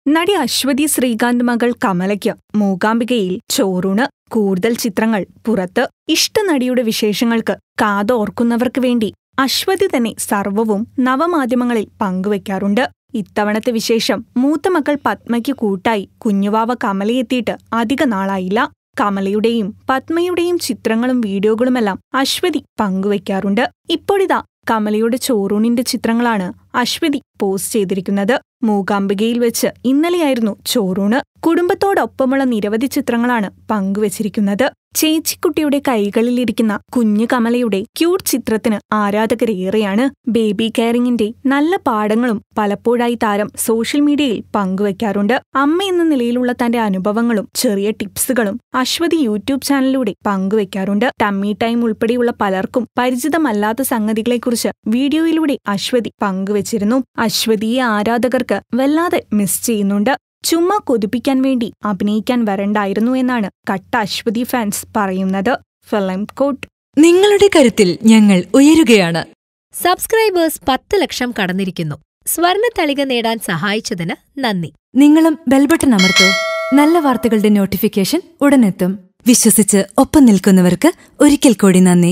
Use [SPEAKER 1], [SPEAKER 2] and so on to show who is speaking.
[SPEAKER 1] നടി അശ്വതി ശ്രീകാന്ത് മകൾ കമലയ്ക്ക് മൂകാംബികയിൽ ചോറൂണ് കൂടുതൽ ചിത്രങ്ങൾ പുറത്ത് ഇഷ്ടനടിയുടെ വിശേഷങ്ങൾക്ക് കാതോർക്കുന്നവർക്ക് വേണ്ടി അശ്വതി തന്നെ സർവവും നവമാധ്യമങ്ങളിൽ പങ്കുവയ്ക്കാറുണ്ട് ഇത്തവണത്തെ വിശേഷം മൂത്ത മകൾ പത്മയ്ക്ക് കൂട്ടായി കുഞ്ഞുവാവ കമലയെത്തിയിട്ട് അധിക നാളായില്ല കമലയുടെയും പത്മയുടെയും ചിത്രങ്ങളും വീഡിയോകളുമെല്ലാം അശ്വതി പങ്കുവയ്ക്കാറുണ്ട് ഇപ്പോഴിതാ കമലയുടെ ചോറൂണിന്റെ ചിത്രങ്ങളാണ് അശ്വതി പോസ്റ്റ് ചെയ്തിരിക്കുന്നത് മൂകാംബികയിൽ വെച്ച് ഇന്നലെയായിരുന്നു ചോറൂണ് കുടുംബത്തോടൊപ്പമുള്ള നിരവധി ചിത്രങ്ങളാണ് പങ്കുവച്ചിരിക്കുന്നത് ചേച്ചിക്കുട്ടിയുടെ കൈകളിലിരിക്കുന്ന കുഞ്ഞു കമലയുടെ ക്യൂട്ട് ചിത്രത്തിന് ആരാധകരേറെയാണ് ബേബി കെയറിംഗിന്റെ നല്ല പാഠങ്ങളും പലപ്പോഴായി താരം സോഷ്യൽ മീഡിയയിൽ പങ്കുവയ്ക്കാറുണ്ട് അമ്മ എന്ന നിലയിലുള്ള തന്റെ അനുഭവങ്ങളും ചെറിയ ടിപ്സുകളും അശ്വതി യൂട്യൂബ് ചാനലിലൂടെ പങ്കുവയ്ക്കാറുണ്ട് ടമ്മി ടൈം ഉൾപ്പെടെയുള്ള പലർക്കും പരിചിതമല്ലാത്ത സംഗതികളെക്കുറിച്ച് വീഡിയോയിലൂടെ അശ്വതി പങ്കുവച്ചിരുന്നു അശ്വതിയെ ആരാധകർക്ക് വല്ലാതെ മിസ് ചെയ്യുന്നുണ്ട് ചുമ്മാ കൊതിപ്പിക്കാൻ വേണ്ടി അഭിനയിക്കാൻ വരണ്ടായിരുന്നു എന്നാണ് കട്ട അശ്വതി ഫാൻസ് പറയുന്നത് ഫിലിം കോട്ട്
[SPEAKER 2] നിങ്ങളുടെ കരുത്തിൽ ഞങ്ങൾ ഉയരുകയാണ്
[SPEAKER 3] സബ്സ്ക്രൈബേഴ്സ് പത്ത് ലക്ഷം കടന്നിരിക്കുന്നു സ്വർണ തളിക നേടാൻ സഹായിച്ചതിന് നന്ദി
[SPEAKER 2] നിങ്ങളും ബെൽബട്ടൺ അമർത്തോ നല്ല വാർത്തകളുടെ നോട്ടിഫിക്കേഷൻ ഉടനെത്തും വിശ്വസിച്ച് ഒപ്പം നിൽക്കുന്നവർക്ക് ഒരിക്കൽ കൂടി നന്ദി